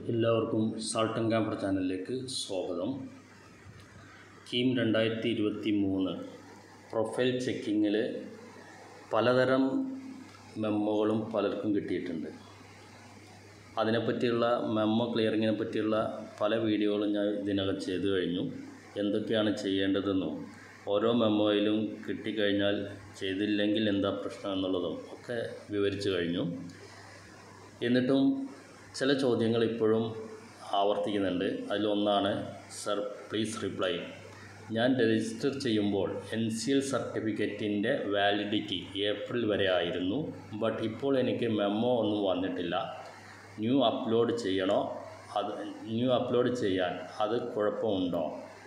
എല്ലാവർക്കും salt and camper ചാനലിലേക്ക് സ്വാഗതം കീം രണ്ടായിരത്തി ഇരുപത്തി മൂന്ന് പ്രൊഫൈൽ ചെക്കിങ്ങിൽ പലതരം മെമ്മോകളും പലർക്കും കിട്ടിയിട്ടുണ്ട് അതിനെപ്പറ്റിയുള്ള മെമ്മോ ക്ലിയറിങ്ങിനെ പറ്റിയുള്ള പല വീഡിയോകളും ഞാൻ ഇതിനകം ചെയ്തു കഴിഞ്ഞു എന്തൊക്കെയാണ് ചെയ്യേണ്ടതെന്നും ഓരോ മെമ്മോയിലും കിട്ടിക്കഴിഞ്ഞാൽ ചെയ്തില്ലെങ്കിൽ എന്താ പ്രശ്നം എന്നുള്ളതും ഒക്കെ വിവരിച്ചു കഴിഞ്ഞു എന്നിട്ടും ചില ചോദ്യങ്ങൾ ഇപ്പോഴും ആവർത്തിക്കുന്നുണ്ട് അതിലൊന്നാണ് സർ പ്ലീസ് റിപ്ലൈ ഞാൻ രജിസ്റ്റർ ചെയ്യുമ്പോൾ എൻ സി എൽ സർട്ടിഫിക്കറ്റിൻ്റെ വാലിഡിറ്റി ഏപ്രിൽ വരെ ആയിരുന്നു ബട്ട് ഇപ്പോൾ എനിക്ക് മെമ്മോ ഒന്നും വന്നിട്ടില്ല ന്യൂ അപ്ലോഡ് ചെയ്യണോ അത് ന്യൂ അപ്ലോഡ് ചെയ്യാൻ അത് കുഴപ്പമുണ്ടോ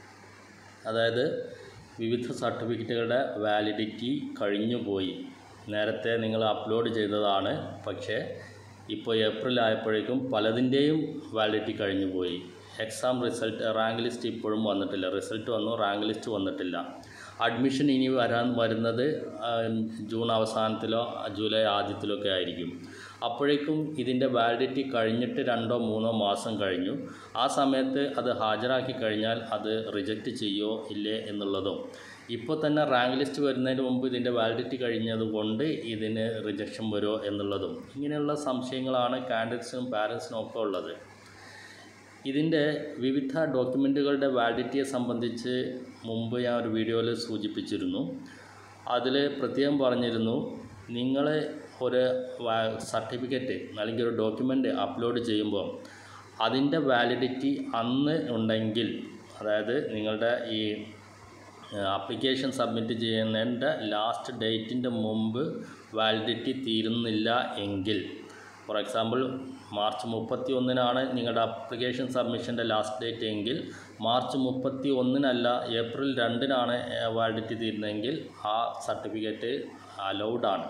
അതായത് വിവിധ സർട്ടിഫിക്കറ്റുകളുടെ വാലിഡിറ്റി കഴിഞ്ഞു പോയി നേരത്തെ നിങ്ങൾ അപ്ലോഡ് ചെയ്തതാണ് പക്ഷേ ഇപ്പോൾ ഏപ്രിൽ ആയപ്പോഴേക്കും പലതിൻ്റെയും വാലിഡിറ്റി കഴിഞ്ഞു പോയി എക്സാം റിസൾട്ട് റാങ്ക് ലിസ്റ്റ് ഇപ്പോഴും വന്നിട്ടില്ല റിസൾട്ട് വന്നു റാങ്ക് ലിസ്റ്റ് വന്നിട്ടില്ല അഡ്മിഷൻ ഇനി വരാൻ വരുന്നത് ആ, ജൂൺ അവസാനത്തിലോ ജൂലൈ ആദ്യത്തിലോ ഒക്കെ ആയിരിക്കും അപ്പോഴേക്കും ഇതിൻ്റെ വാലിഡിറ്റി കഴിഞ്ഞിട്ട് രണ്ടോ മൂന്നോ മാസം കഴിഞ്ഞു ആ സമയത്ത് അത് ഹാജരാക്കി കഴിഞ്ഞാൽ അത് റിജക്റ്റ് ചെയ്യോ ഇല്ലേ എന്നുള്ളതും ഇപ്പോൾ തന്നെ റാങ്ക് ലിസ്റ്റ് വരുന്നതിന് മുമ്പ് ഇതിൻ്റെ വാലിഡിറ്റി കഴിഞ്ഞത് കൊണ്ട് ഇതിന് റിജക്ഷൻ വരുമോ എന്നുള്ളതും ഇങ്ങനെയുള്ള സംശയങ്ങളാണ് കാൻഡിഡേറ്റ്സിനും പാരൻസിനും ഒക്കെ ഉള്ളത് ഇതിൻ്റെ വിവിധ ഡോക്യുമെൻറ്റുകളുടെ വാലിഡിറ്റിയെ സംബന്ധിച്ച് മുമ്പ് ഞാൻ ഒരു വീഡിയോയിൽ സൂചിപ്പിച്ചിരുന്നു അതിൽ പ്രത്യേകം പറഞ്ഞിരുന്നു നിങ്ങൾ ഒരു സർട്ടിഫിക്കറ്റ് അല്ലെങ്കിൽ ഒരു ഡോക്യുമെൻ്റ് അപ്ലോഡ് ചെയ്യുമ്പോൾ അതിൻ്റെ വാലിഡിറ്റി അന്ന് ഉണ്ടെങ്കിൽ അതായത് നിങ്ങളുടെ ഈ ആപ്ലിക്കേഷൻ സബ്മിറ്റ് ചെയ്യുന്നതിൻ്റെ ലാസ്റ്റ് ഡേറ്റിൻ്റെ മുമ്പ് വാലിഡിറ്റി തീരുന്നില്ല എങ്കിൽ ഫോർ എക്സാമ്പിൾ മാർച്ച് മുപ്പത്തി ഒന്നിനാണ് നിങ്ങളുടെ ആപ്ലിക്കേഷൻ സബ്മിഷൻ്റെ ലാസ്റ്റ് ഡേറ്റ് എങ്കിൽ മാർച്ച് മുപ്പത്തി ഒന്നിനല്ല ഏപ്രിൽ രണ്ടിനാണ് വാലിഡിറ്റി തീരുന്നതെങ്കിൽ ആ സർട്ടിഫിക്കറ്റ് അലൗഡാണ്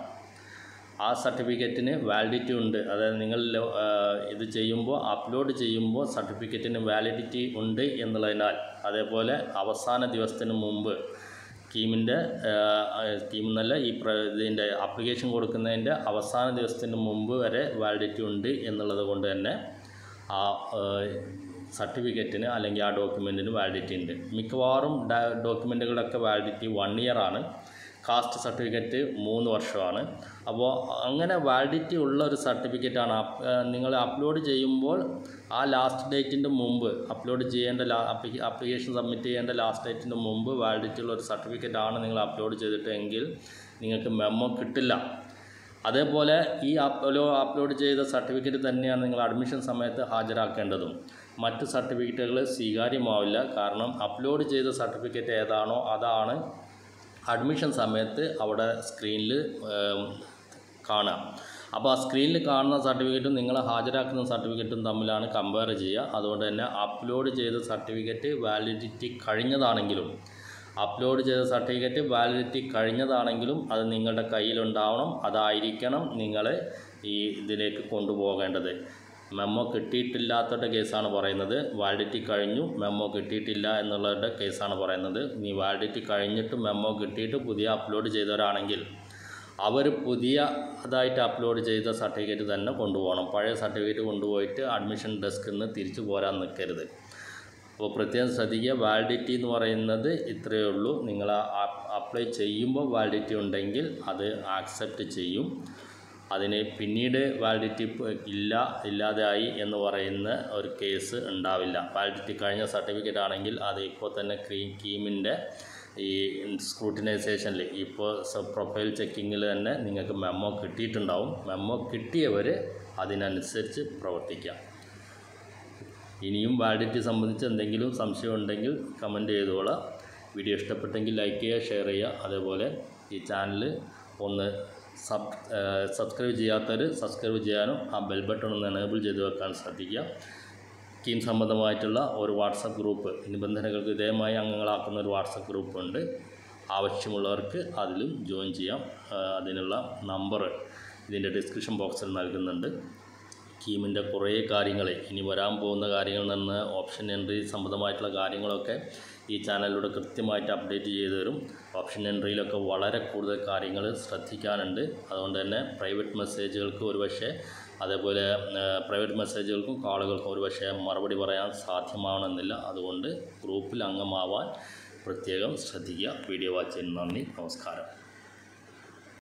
ആ സർട്ടിഫിക്കറ്റിന് വാലിഡിറ്റി ഉണ്ട് അതായത് നിങ്ങൾ ലോ- ആ, ഇത് ചെയ്യുമ്പോൾ അപ്ലോഡ് ചെയ്യുമ്പോൾ സർട്ടിഫിക്കറ്റിന് വാലിഡിറ്റി ഉണ്ട് എന്നുള്ളതിനാൽ അതേപോലെ അവസാന ദിവസത്തിന് മുമ്പ് സ്കീമിൻ്റെ സ്കീം എന്നല്ല ഈ പ്ര ഇതിൻ്റെ ആപ്ലിക്കേഷൻ കൊടുക്കുന്നതിൻ്റെ അവസാന ദിവസത്തിന് മുമ്പ് വരെ വാലിഡിറ്റി ഉണ്ട് എന്നുള്ളത് കൊണ്ട് തന്നെ ആ സർട്ടിഫിക്കറ്റിന് അല്ലെങ്കിൽ ആ ഡോക്യുമെൻറ്റിന് വാലിഡിറ്റി ഉണ്ട് മിക്കവാറും ഡോക്യുമെൻറ്റുകളുടെയൊക്കെ വാലിഡിറ്റി വൺ ഇയർ ആണ് കാസ്റ്റ് സർട്ടിഫിക്കറ്റ് മൂന്ന് വർഷമാണ് അപ്പോൾ അങ്ങനെ വാലിഡിറ്റി ഉള്ള ഒരു സർട്ടിഫിക്കറ്റാണ് നിങ്ങൾ അപ്ലോഡ് ചെയ്യുമ്പോൾ ആ ലാസ്റ്റ് ഡേറ്റിൻ്റെ മുമ്പ് അപ്ലോഡ് ചെയ്യേണ്ട ലാ ആപ്ലിക്കേഷൻ സബ്മിറ്റ് ചെയ്യേണ്ട ലാസ്റ്റ് ഡേറ്റിൻ്റെ മുമ്പ് വാലിഡിറ്റി ഉള്ള ഒരു സർട്ടിഫിക്കറ്റാണ് നിങ്ങൾ അപ്ലോഡ് ചെയ്തിട്ടെങ്കിൽ നിങ്ങൾക്ക് മെമ്മോ കിട്ടില്ല അതേപോലെ ഈ അപ്ലോ അപ്ലോഡ് ചെയ്ത സർട്ടിഫിക്കറ്റ് തന്നെയാണ് നിങ്ങൾ അഡ്മിഷൻ സമയത്ത് ഹാജരാക്കേണ്ടതും മറ്റ് സർട്ടിഫിക്കറ്റുകൾ സ്വീകാര്യമാവില്ല കാരണം അപ്ലോഡ് ചെയ്ത സർട്ടിഫിക്കറ്റ് ഏതാണോ അതാണ് അഡ്മിഷൻ സമയത്ത് അവിടെ സ്ക്രീനിൽ കാണാം അപ്പോൾ ആ സ്ക്രീനിൽ കാണുന്ന സർട്ടിഫിക്കറ്റും നിങ്ങൾ ഹാജരാക്കുന്ന സർട്ടിഫിക്കറ്റും തമ്മിലാണ് കമ്പയർ ചെയ്യുക അതുകൊണ്ട് തന്നെ അപ്ലോഡ് ചെയ്ത സർട്ടിഫിക്കറ്റ് വാലിഡിറ്റി കഴിഞ്ഞതാണെങ്കിലും അപ്ലോഡ് ചെയ്ത സർട്ടിഫിക്കറ്റ് വാലിഡിറ്റി കഴിഞ്ഞതാണെങ്കിലും അത് നിങ്ങളുടെ കയ്യിലുണ്ടാവണം അതായിരിക്കണം നിങ്ങൾ ഈ ഇതിലേക്ക് കൊണ്ടുപോകേണ്ടത് മെമ്മോ കിട്ടിയിട്ടില്ലാത്തവരുടെ കേസാണ് പറയുന്നത് വാലിഡിറ്റി കഴിഞ്ഞു മെമ്മോ കിട്ടിയിട്ടില്ല എന്നുള്ളവരുടെ കേസാണ് പറയുന്നത് ഇനി വാലിഡിറ്റി കഴിഞ്ഞിട്ട് മെമ്മോ കിട്ടിയിട്ട് പുതിയ അപ്ലോഡ് ചെയ്തവരാണെങ്കിൽ അവർ പുതിയ അതായിട്ട് അപ്ലോഡ് ചെയ്ത സർട്ടിഫിക്കറ്റ് തന്നെ കൊണ്ടുപോകണം പഴയ സർട്ടിഫിക്കറ്റ് കൊണ്ടുപോയിട്ട് അഡ്മിഷൻ ഡെസ്കിൽ നിന്ന് തിരിച്ചു പോരാൻ നിൽക്കരുത് അപ്പോൾ പ്രത്യേകം ശ്രദ്ധിക്കുക വാലിഡിറ്റി എന്ന് പറയുന്നത് ഇത്രയേ ഉള്ളൂ നിങ്ങൾ അപ്ലൈ ചെയ്യുമ്പോൾ വാലിഡിറ്റി ഉണ്ടെങ്കിൽ അത് ആക്സെപ്റ്റ് ചെയ്യും അതിന് പിന്നീട് വാലിഡിറ്റി ഇല്ല ഇല്ലാതെയായി എന്ന് പറയുന്ന ഒരു കേസ് ഉണ്ടാവില്ല വാലിഡിറ്റി കഴിഞ്ഞ സർട്ടിഫിക്കറ്റ് ആണെങ്കിൽ അത് ഇപ്പോൾ തന്നെ ക്രീ കീമിൻ്റെ ഈ സ്ക്രൂട്ടിനൈസേഷനിൽ ഇപ്പോൾ പ്രൊഫൈൽ ചെക്കിങ്ങിൽ തന്നെ നിങ്ങൾക്ക് മെമ്മോ കിട്ടിയിട്ടുണ്ടാവും മെമ്മോ കിട്ടിയവർ അതിനനുസരിച്ച് പ്രവർത്തിക്കാം ഇനിയും വാലിഡിറ്റി സംബന്ധിച്ച് എന്തെങ്കിലും സംശയം ഉണ്ടെങ്കിൽ കമൻറ്റ് ചെയ്തോളാം വീഡിയോ ഇഷ്ടപ്പെട്ടെങ്കിൽ ലൈക്ക് ചെയ്യുക ഷെയർ ചെയ്യുക അതേപോലെ ഈ ചാനൽ ഒന്ന് സബ് സബ്സ്ക്രൈബ് ചെയ്യാത്തവർ സബ്സ്ക്രൈബ് ചെയ്യാനും ആ ബെൽ ബട്ടൺ ഒന്ന് എനേബിൾ ചെയ്ത് വെക്കാൻ ശ്രദ്ധിക്കുക സ്കീം സംബന്ധമായിട്ടുള്ള ഒരു വാട്സപ്പ് ഗ്രൂപ്പ് നിബന്ധനകൾക്ക് വിധേയമായി അംഗങ്ങളാക്കുന്ന ഒരു വാട്സപ്പ് ഗ്രൂപ്പ് ഉണ്ട് ആവശ്യമുള്ളവർക്ക് അതിലും ജോയിൻ ചെയ്യാം ആ, അതിനുള്ള നമ്പർ ഇതിൻ്റെ ഡിസ്ക്രിപ്ഷൻ ബോക്സിൽ നൽകുന്നുണ്ട് സ്കീമിൻ്റെ കുറേ കാര്യങ്ങൾ ഇനി വരാൻ പോകുന്ന കാര്യങ്ങളിൽ നിന്ന് ഓപ്ഷൻ എൻട്രി സംബന്ധമായിട്ടുള്ള കാര്യങ്ങളൊക്കെ ഈ ചാനലിലൂടെ കൃത്യമായിട്ട് അപ്ഡേറ്റ് ചെയ്തു തരും ഓപ്ഷൻ എൻട്രിയിലൊക്കെ വളരെ കൂടുതൽ കാര്യങ്ങൾ ശ്രദ്ധിക്കാനുണ്ട് അതുകൊണ്ട് തന്നെ പ്രൈവറ്റ് മെസ്സേജുകൾക്ക് ഒരുപക്ഷെ അതേപോലെ പ്രൈവറ്റ് മെസ്സേജുകൾക്കും കാളുകൾക്കും ഒരുപക്ഷെ മറുപടി പറയാൻ സാധ്യമാവണമെന്നില്ല അതുകൊണ്ട് ഗ്രൂപ്പിൽ അംഗമാവാൻ പ്രത്യേകം ശ്രദ്ധിക്കുക വീഡിയോ വാച്ച് ചെയ്യുന്ന നന്ദി നമസ്കാരം